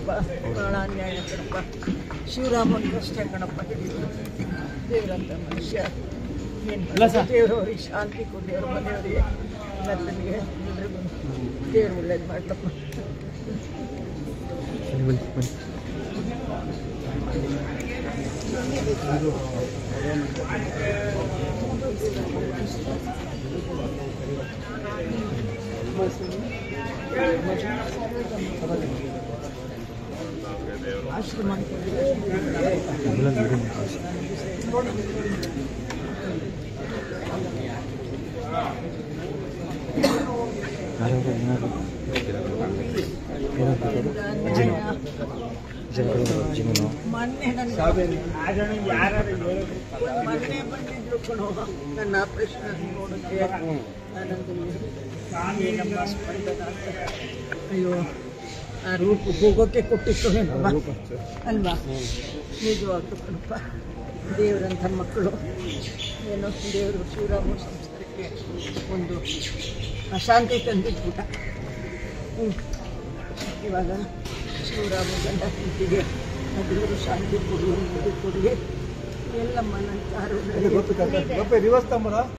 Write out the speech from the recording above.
ಭಾಳ ಅನ್ಯಾಯ ಕಣಪ್ಪ ಶಿವರಾಮನಿಗೆ ಅಷ್ಟೇ ಕಣಪ್ಪ ಹಿಡಿದು ದೇವರಂತ ಮನುಷ್ಯ ಏನು ದೇವರು ಅವ್ರಿಗೆ ಶಾಂತಿ ಕೊಡಿ ಅವ್ರ ಮನೆಯವರಿಗೆ ಗಂಡನಿಗೆ ಎಲ್ರಿಗೂ ದೇವ್ರು ಒಳ್ಳೇದು ಮಾಡ್ಲಪ್ಪ ಆಶ್ರಮ ಮೊನ್ನೆ ನನ್ನ ಮೊನ್ನೆ ಬಂದಿದ್ರು ಕಣೋ ನನ್ನ ಆಪರೇಷನ್ ನೋಡೋಕ್ಕೆ ನಾನಂದು ಏನಮ್ಮ ಸ್ಪಂದನ ಅಂತ ಅಯ್ಯೋ ಆ ರೂಪ ಹೋಗೋಕ್ಕೆ ಕೊಟ್ಟಿತ್ತು ಏನಮ್ಮ ಅಲ್ವಾ ನಿಜವಾಗ್ಲು ಕಣಪ್ಪ ದೇವರಂಥ ಮಕ್ಕಳು ಏನೋ ದೇವರು ಶಿವರಾಮ ಸಂಸಾರಕ್ಕೆ ಒಂದು ಅಶಾಂತಿ ತಂದಿಟ್ಬಿಟ್ಟ ಹ್ಞೂ ಇವಾಗ ಶಿವರಾಮ ಗಂಡ ಹೆಂಡತಿಗೆ ದೇವರು ಶಾಂತಿ ಕೊಡಿ ನೆಮ್ಮದಿ ಕೊಡಿ ಎಲ್ಲಮ್ಮ ನನ್ನ ಕಾರು ಗೊತ್ತು ರಿವರ್ಸ್ ತಮ್ಮರ